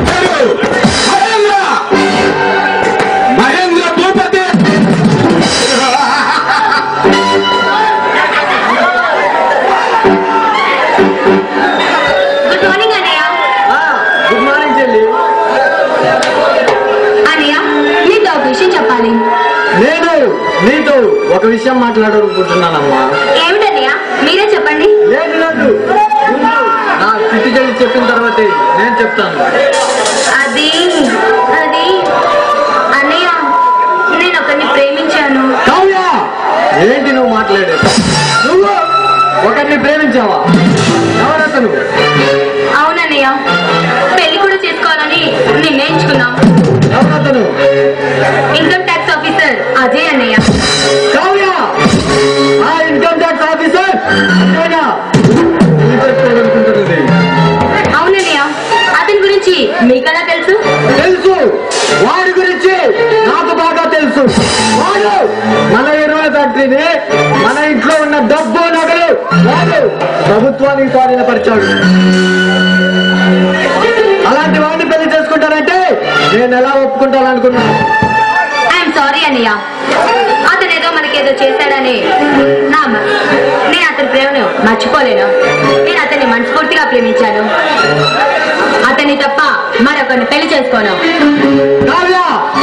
పేరు Mahendra Mahendra Bhupathi good morning అన్నయ్య good morning చెల్లి అన్నయ్య నీతో ఒక విషయం చెప్పాలి నేను నీతో ఒక విషయం మాట్లాడాలనుకుంటున్నానమ్మా ఏమిటన్నయ్య మీరే చెప్పండి లేదు లేదు ముందు నా చిట్టి చెల్లి చెప్పిన తర్వాతే నేను చెప్తాను అది అది అన్నయ్య నేను ఒకరిని ప్రేమించాను కావ్య ఏంటి నువ్వు మాట్లాడేది నువ్వు ఒకరిని ప్రేమించావా ఎవరతను అవునన్నయ్య పెళ్లి కూడా చేసుకోవాలని నిర్ణయించుకున్నాం ఎవరతను ఇన్కమ్ ట్యాక్స్ ఆఫీసర్ అజయ్ అన్నయ్య కావ్య ఆ ఇన్కమ్ ట్యాక్స్ ఆఫీసర్ అంతేనా నువ్వు చేసుకోవాలనుకుంటున్నది అవునన్నయ్య అతని గురించి మీకెలా తెలుసు తెలుసు వాడి గురించి నాకు బాగా తెలుసు వాడు మన ఎరువుల ఫ్యాక్టరీని మన ఇంట్లో ఉన్న డబ్బు నగలు వాడు ప్రభుత్వానికి స్వాధీనపరిచాడు అలాంటి వాడిని పెళ్లి చేసుకుంటానంటే నేను ఎలా ఒప్పుకుంటాను అనుకున్నాను ఐఎమ్ సారీ అన్నయ్య అతను ఏదో మనకేదో చేశాడని నా మ- నేను అతని ప్రేమను మర్చిపోలేను నేను అతన్ని మనస్ఫూర్తిగా ప్రేమించాను అతన్ని తప్ప మరొకరిని పెళ్లి చేసుకోను కావ్య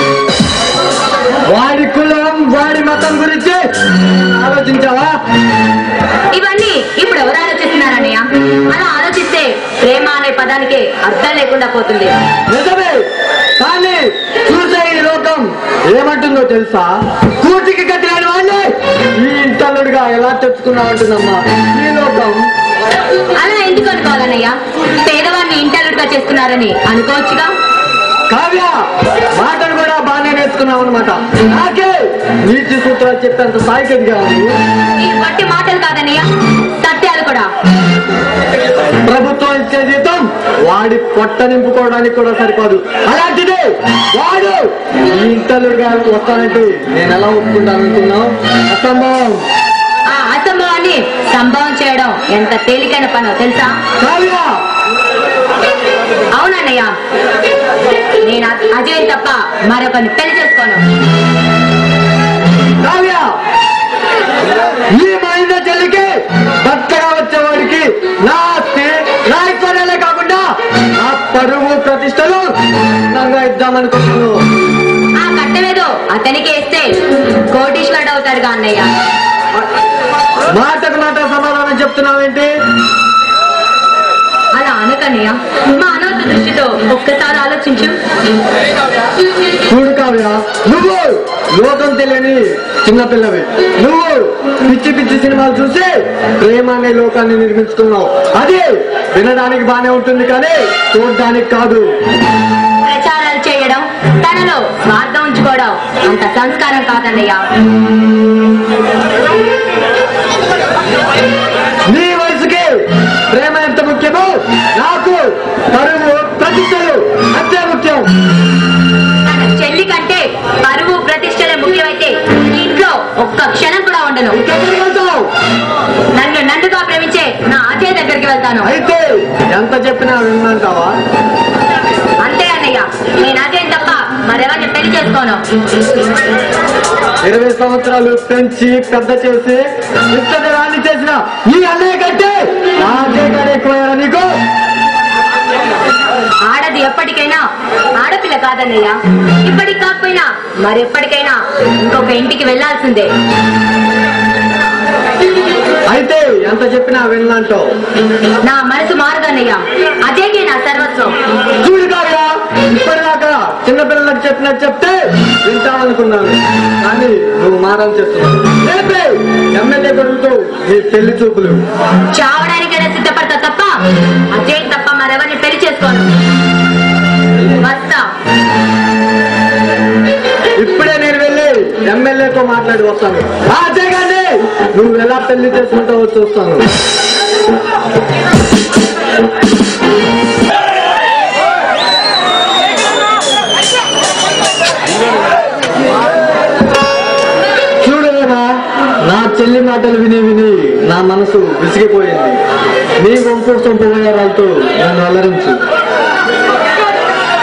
వాడి కులం వాడి మతం గురించి ఆలోచించావా ఇవన్నీ ఇప్పుడు ఎవరు ఆలోచిస్తున్నారన్నయ్య అలా ఆలోచిస్తే ప్రేమ అనే పదానికి అర్థం లేకుండా పోతుంది నిజమే కానీ చూసే ఈ లోకం ఏమంటుందో తెలుసా కూటికి కట్టిన వాడిని ఈ ఇంటల్లుడిగా ఎలా తెచ్చుకున్నామంటుందమ్మా ఈ లోకం అలా ఎందుకు అనుకోవాలన్నయ్య పేదవాడిని ఇంటర్లుగా చేస్తున్నారని అనుకోవచ్చుగా కావ్య మాటలు కూడా బాగానే నేర్చుకున్నావు అనమాట నాకే నీతి సూత్రాలు చెప్పేంత స్థాయికి ఎదిగావు నువ్వు. ఈ వట్టి మాటలు కాదన్నయ్య సత్యాలు కూడా ప్రభుత్వం ఇచ్చే జీతం వాడి పొట్ట నింపుకోవడానికి కూడా సరిపోదు అలాంటిది వాడు ఈ ఇంటల్లుడిగా వస్తానంటే నేను ఎలా ఒప్పుకుంటాను అనుకున్నావు అసంభవం ఆ అసంభవాన్ని సంభవం చేయడం ఎంత తేలికైన పనో తెలుసా కావ్య అవునన్నయ్య నేను అ- అజయ్ తప్ప మరొకరిని పెళ్లి చేసుకోను కావ్య ఈ మహిళ చెల్లికి భర్తగా వచ్చేవాడికి నా ఆస్తి నా ఐశ్వర్యాలే కాకుండా నా పరువు ప్రతిష్టలు అందంగా ఇద్దామనుకుంటున్నాను ఆ కట్టమేదో అతనికి ఇస్తే కోటీశ్వరుడు అవుతాడుగా అన్నయ్య మాటకు మాట సమాధానం చెప్తున్నావేంటి అలా అనకన్నయ్య మా అనవత దృష్టితో ఒక్కసారి ఆలోచించు చూడు కావ్య నువ్వు లోకం తెలియని చిన్నపిల్లవి నువ్వు పిచ్చి పిచ్చి సినిమాలు చూసి ప్రేమ అనే లోకాన్ని నిర్మించుకున్నావు అది వినడానికి బానే ఉంటుంది కానీ చూడడానికి కాదు ప్రచారాలు చేయడం తనలో స్వార్థం ఉంచుకోవడం అంత సంస్కారం కాదన్నయ్య నీ వయసుకి ప్రేమ ఎంత ముఖ్యమో నాకు పరువు ప్రతిష్టలు అంతే ముఖ్యం తన చెల్లి కంటే పరువు ప్రతిష్టలే ముఖ్యమైతే ఈ ఇంట్లో ఒక్క క్షణం కూడా ఉండను ఎక్కడికి వెళ్తావు? నన్ను నన్నుగా ప్రేమించే నా అజయ్ దగ్గరికి వెళ్తాను అయితే ఎంత చెప్పినా విన్నంటావా అంతే అన్నయ్య నేను అజయ్ తప్ప మరెవరిని పెళ్లి చేసుకోను ఇరవై సంవత్సరాలు పెంచి పెద్ద చేసి ఇంతటి రాణి చేసిన ఈ అన్నయ్య కంటే ఆ అన్నయ్య గారు ఎక్కువయ్యారా నీకు ఆడది ఎప్పటికైనా ఆడపిల్ల కాదన్నయ్య ఇప్పటికి కాకపోయినా మరెప్పటికైనా ఇంకొక ఇంటికి వెళ్లాల్సిందే అయితే ఎంత చెప్పినా విన్నంటావు నా మనసు మారదన్నయ్య అజయ్కే నా సర్వస్వం చూడు కావ్య ఇప్పటిదాకా చిన్నపిల్లలకు చెప్పినట్టు చెప్తే వింటామనుకున్నాను కానీ నువ్వు మారాలని చెప్తున్నావు రేపే ఎమ్మెల్యే కొడుకుతో నీ పెళ్లి చూపులు చావడానికైనా సిద్ధపడతా తప్ప అజయ్ తప్ప మరెవరిని పెళ్లి చేసుకోను వస్తా ఇప్పుడే నేను వెళ్ళి ఎమ్మెల్యేతో మాట్లాడి వస్తాను ఆ జగన్ నువ్వు ఎలా పెళ్లి చేసుకుంటావో చూస్తాను చూడలేదా నా చెల్లి మాటలు విని విని నా మనసు విసిగిపోయింది నీ వంపు సొంపు వ్యవహారాలతో నన్ను అలరించు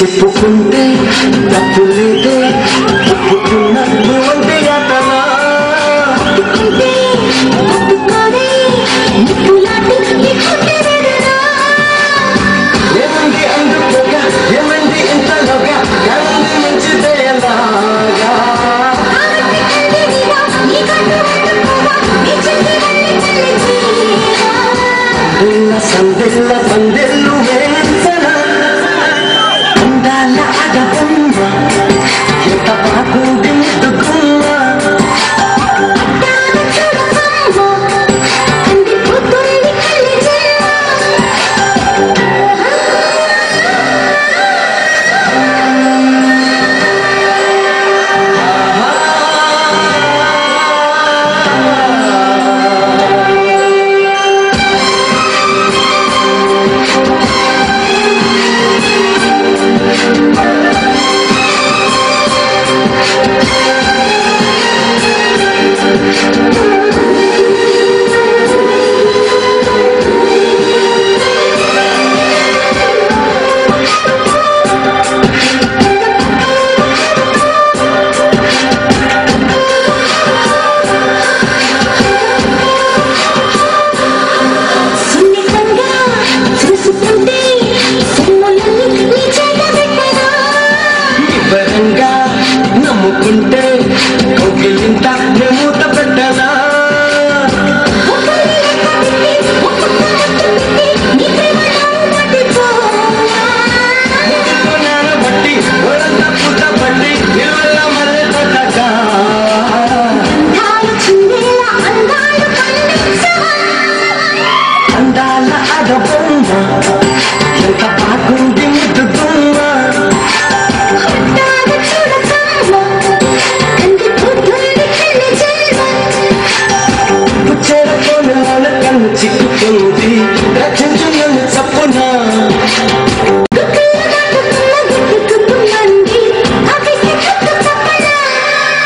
చెప్పుకుంటే తప్పు లేదే ఒప్పుకున్నట్టు అంటే అతనా ఏమంది అందుకోగా ఏమంది ఇంతలోగా ఏమంది మంచిదే ఎలాగా సందిల్ల సందిల్ల సందిల్లు వేళ